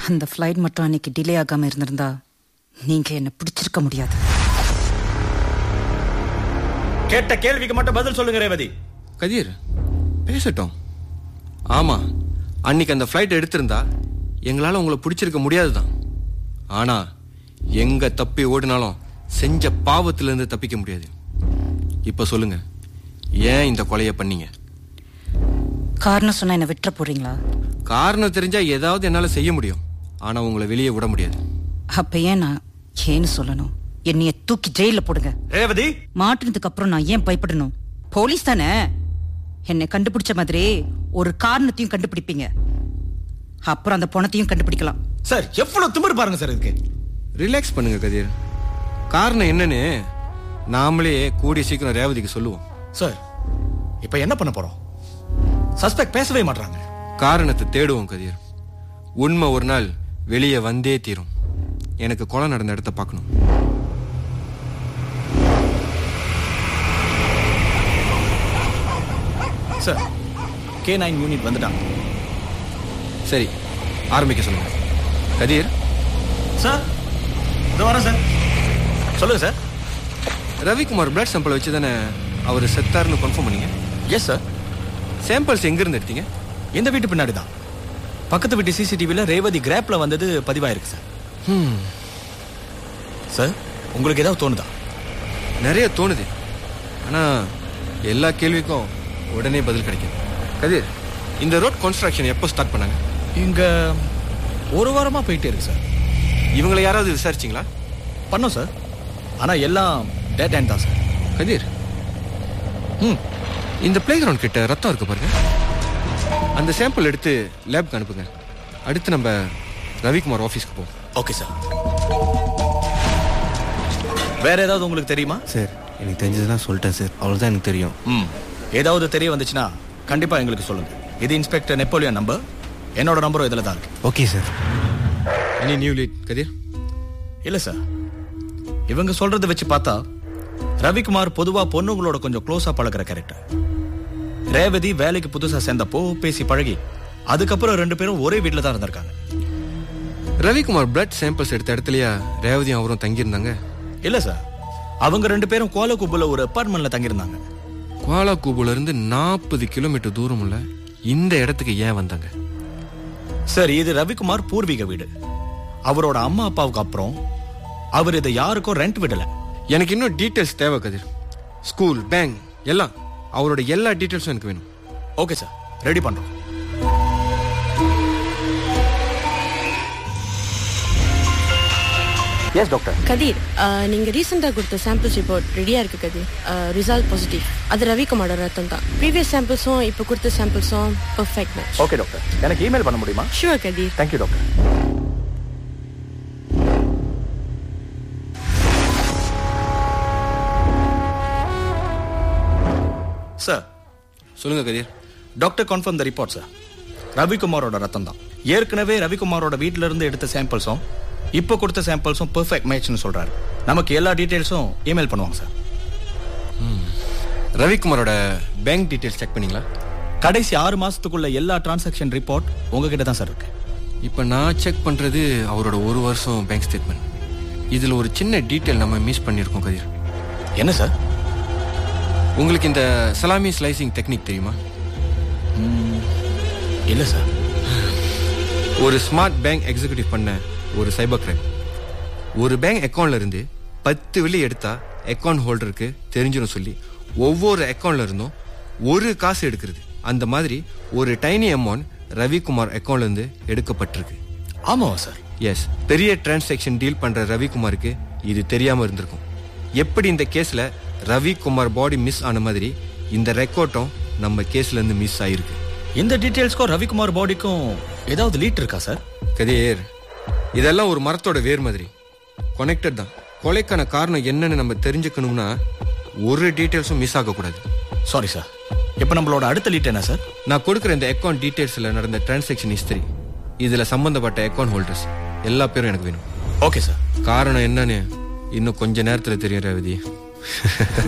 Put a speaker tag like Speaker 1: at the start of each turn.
Speaker 1: அந்த ஃப்ளைட் மட்டும் அன்னைக்கு டிலே ஆகாம இருந்திருந்தா நீங்க என்ன பிடிச்சிருக்க முடியாது
Speaker 2: கேட்ட கேள்விக்கு மட்டும் பதில் சொல்லுங்க ரேவதி
Speaker 3: கதிர் பேசட்டும் ஆமா அன்னைக்கு அந்த ஃப்ளைட் எடுத்திருந்தா எங்களால உங்களை பிடிச்சிருக்க முடியாதுதான் ஆனா எங்க தப்பி ஓடினாலும் செஞ்ச பாவத்துல இருந்து தப்பிக்க முடியாது இப்ப சொல்லுங்க ஏன் இந்த கொலையை பண்ணீங்க
Speaker 1: காரணம் சொன்னா என்ன விட்டுற போறீங்களா
Speaker 3: காரணம் தெரிஞ்சா ஏதாவது என்னால செய்ய முடியும் ஆனா உங்களை வெளியே விட முடியாது
Speaker 1: அப்ப ஏன் நான் ஏன்னு சொல்லணும் என்னைய தூக்கி ஜெயில போடுங்க
Speaker 2: ரேவதி
Speaker 1: மாட்டினதுக்கு அப்புறம் நான் ஏன் பயப்படணும் போலீஸ் தானே என்னை கண்டுபிடிச்ச மாதிரி ஒரு காரணத்தையும் கண்டுபிடிப்பீங்க அப்புறம் அந்த பணத்தையும் கண்டுபிடிக்கலாம்
Speaker 2: சார் எவ்வளவு திமிரு பாருங்க சார் இதுக்கு
Speaker 3: ரிலாக்ஸ் பண்ணுங்க கதிர் காரணம் என்னன்னு நாமளே கூடிய சீக்கிரம் ரேவதிக்கு சொல்லுவோம்
Speaker 2: சார் இப்ப என்ன பண்ண போறோம் சஸ்பெக்ட் பேசவே மாட்டாங்க
Speaker 3: காரணத்தை தேடுவோம் கதிர் உண்மை ஒரு நாள் வெளியே வந்தே தீரும் எனக்கு கொலை நடந்த இடத்த பார்க்கணும்
Speaker 2: சார் கே நைன் யூனிட் வந்துட்டாங்க
Speaker 3: சரி ஆரம்பிக்க சொல்லுங்க கதிர்
Speaker 2: சார் இதோ வரேன் சார் சொல்லுங்க சார்
Speaker 3: ரவிக்குமார் பிளட் சாம்பிள் வச்சு தானே அவர் செத்தாருன்னு கன்ஃபார்ம் பண்ணீங்க
Speaker 2: எஸ் சார்
Speaker 3: சாம்பிள்ஸ் எங்கிருந்து எடுத்தீங்க
Speaker 2: இந்த வீட்டு பின்னாடி தான் பக்கத்து வீட்டு சிசிடிவில ரேவதி கிராப்ல வந்தது பதிவாயிருக்கு சார் சார் உங்களுக்கு ஏதாவது தோணுதா
Speaker 3: நிறைய தோணுது ஆனா எல்லா கேள்விக்கும் உடனே பதில் கிடைக்கும் கதிர் இந்த ரோட் கன்ஸ்ட்ரக்ஷன் எப்போ ஸ்டார்ட் பண்ணாங்க
Speaker 2: இங்க ஒரு வாரமா போயிட்டே இருக்கு சார்
Speaker 3: இவங்களை யாராவது விசாரிச்சிங்களா
Speaker 2: பண்ணோம் சார் ஆனா எல்லாம் டேட் அண்ட் தான் சார்
Speaker 3: கதிர் ம் இந்த பிளே கிரவுண்ட் கிட்ட ரத்தம் இருக்கு பாருங்க அந்த சாம்பிள் எடுத்து லேப்க்கு அனுப்புங்க அடுத்து நம்ம ரவிக்குமார் ஆஃபீஸ்க்கு போவோம்
Speaker 2: ஓகே சார் வேற ஏதாவது உங்களுக்கு தெரியுமா
Speaker 4: சார் எனக்கு தெரிஞ்சதெல்லாம் சொல்லிட்டேன் சார் அவ்வளோதான் எனக்கு தெரியும்
Speaker 2: ம் ஏதாவது தெரிய வந்துச்சுன்னா கண்டிப்பா எங்களுக்கு சொல்லுங்க இது இன்ஸ்பெக்டர் நெப்போலியன் நம்பர் என்னோட நம்பரும் இதுல தான் இருக்கு
Speaker 4: okay sir
Speaker 3: any new lead Kathir
Speaker 2: இல்ல சார் இவங்க சொல்றதை வச்சு பார்த்தா ரவிக்குமார் பொதுவா பொண்ணுங்களோட கொஞ்சம் க்ளோஸா பழகுற கேரக்டர் ரேவதி வேலைக்கு புதுசா சேர்ந்தப்போ பேசி பழகி அதுக்கப்புறம் ரெண்டு பேரும் ஒரே வீட்டில் தான் இருந்திருக்காங்க
Speaker 3: ரவிக்குமார் பிளட் சாம்பிள்ஸ் எடுத்த இடத்துலயா ரேவதியும் அவரும் தங்கியிருந்தாங்க
Speaker 2: இல்ல சார் அவங்க ரெண்டு பேரும் கோலகுப்புல ஒரு அப்பார்ட்மெண்ட்ல தங்கியிருந்தாங்க
Speaker 3: குவாலா கூபுல இருந்து நாற்பது கிலோமீட்டர் தூரம் உள்ள இந்த இடத்துக்கு ஏன் வந்தாங்க
Speaker 2: சார் இது ரவிக்குமார் பூர்வீக வீடு அவரோட அம்மா அப்பாவுக்கு அப்புறம் அவர் இதை யாருக்கும் ரெண்ட் விடல
Speaker 3: எனக்கு இன்னும் டீட்டெயில்ஸ் தேவை கதிர் ஸ்கூல் பேங்க் எல்லாம் அவரோட எல்லா டீட்டெயில்ஸும் எனக்கு வேணும்
Speaker 2: ஓகே சார் ரெடி பண்றோம் எஸ் டாக்டர்
Speaker 5: கதிர் ஆஹ், நீங்க ரீசெண்டா கொடுத்த சாம்பிள்ஸ் ரிப்போர்ட் ரெடியா இருக்கு கதிர் ரிசல்ட் பாசிட்டிவ் அது ரவிக்குமாரோட ரத்தம் தான் ப்ரீவியஸ் சாம்பிள்ஸும் இப்போ கொடுத்த சாம்பிள்ஸும் பர்ஃபெக்ட் மேட்ச்
Speaker 2: ஓகே டாக்டர் எனக்கு இமெயில் பண்ண முடியுமா
Speaker 5: sure Kathir
Speaker 2: thank you doctor sir
Speaker 3: சொல்லுங்க Kathir
Speaker 2: doctor confirm the report sir ரவிக்குமாரோட ரத்தம் தான் ஏற்கனவே ரவிக்குமாரோட வீட்ல இருந்து எடுத்த சாம்பிள்ஸும் இப்போ கொடுத்த சாம்பிள்ஸும் பெர்ஃபெக்ட் மேட்ச்னு சொல்றாரு நமக்கு எல்லா டீடைல்ஸும் இமெயில் பண்ணுவாங்க சார்
Speaker 3: ரவிக்குமாரோட பேங்க் டீட்டெயில்ஸ் செக் பண்ணீங்களா
Speaker 2: கடைசி ஆறு மாசத்துக்குள்ள எல்லா டிரான்சாக்ஷன் ரிப்போர்ட் உங்ககிட்ட தான் சார் இருக்கு
Speaker 3: இப்போ நான் செக் பண்றது அவரோட ஒரு வருஷம் பேங்க் ஸ்டேட்மெண்ட் இதுல ஒரு சின்ன டீட்டெயில் நம்ம மிஸ் பண்ணியிருக்கோம் கதிர்
Speaker 2: என்ன சார்
Speaker 3: உங்களுக்கு இந்த சலாமி ஸ்லைசிங் டெக்னிக் தெரியுமா
Speaker 2: இல்ல சார்
Speaker 3: ஒரு ஸ்மார்ட் பேங்க் எக்ஸிக்யூட்டிவ் பண்ண ஒரு சைபர் கிரைம் ஒரு பேங்க் அக்கவுண்ட்ல இருந்து பத்து வெள்ளி எடுத்தா அக்கவுண்ட் ஹோல்டருக்கு தெரிஞ்சிடும் சொல்லி ஒவ்வொரு அக்கவுண்ட்ல இருந்தும் ஒரு காசு எடுக்கிறது அந்த மாதிரி ஒரு டைனி அமௌண்ட் ரவிக்குமார் அக்கவுண்ட்ல இருந்து எடுக்கப்பட்டிருக்கு
Speaker 2: ஆமாவா சார்
Speaker 3: எஸ் பெரிய டிரான்சாக்ஷன் டீல் பண்ற ரவிக்குமாருக்கு இது தெரியாம இருந்திருக்கும் எப்படி இந்த கேஸ்ல ரவிக்குமார் பாடி மிஸ் ஆன மாதிரி இந்த ரெக்கார்டும் நம்ம கேஸ்ல இருந்து மிஸ் ஆயிருக்கு
Speaker 2: இந்த டீடைல்ஸ்க்கும் ரவிக்குமார் பாடிக்கும் ஏதாவது லீட் இருக்கா சார்
Speaker 3: கதிர் இதெல்லாம் ஒரு மரத்தோட வேர் மாதிரி கனெக்டட் தான் கொலைக்கான காரணம் என்னன்னு நம்ம தெரிஞ்சுக்கணும்னா ஒரு டீட்டெயில்ஸும் மிஸ் ஆகக்கூடாது
Speaker 2: சாரி சார் இப்போ நம்மளோட அடுத்த லீட் என்ன சார்
Speaker 3: நான் கொடுக்குற இந்த அக்கௌண்ட் டீட்டெயில்ஸ்ல நடந்த டிரான்சாக்ஷன் ஹிஸ்டரி இதுல சம்பந்தப்பட்ட அக்கௌண்ட் ஹோல்டர்ஸ் எல்லா பேரும் எனக்கு வேணும்
Speaker 2: ஓகே சார்
Speaker 3: காரணம் என்னன்னு இன்னும் கொஞ்ச நேரத்துல தெரியும் ரேவதி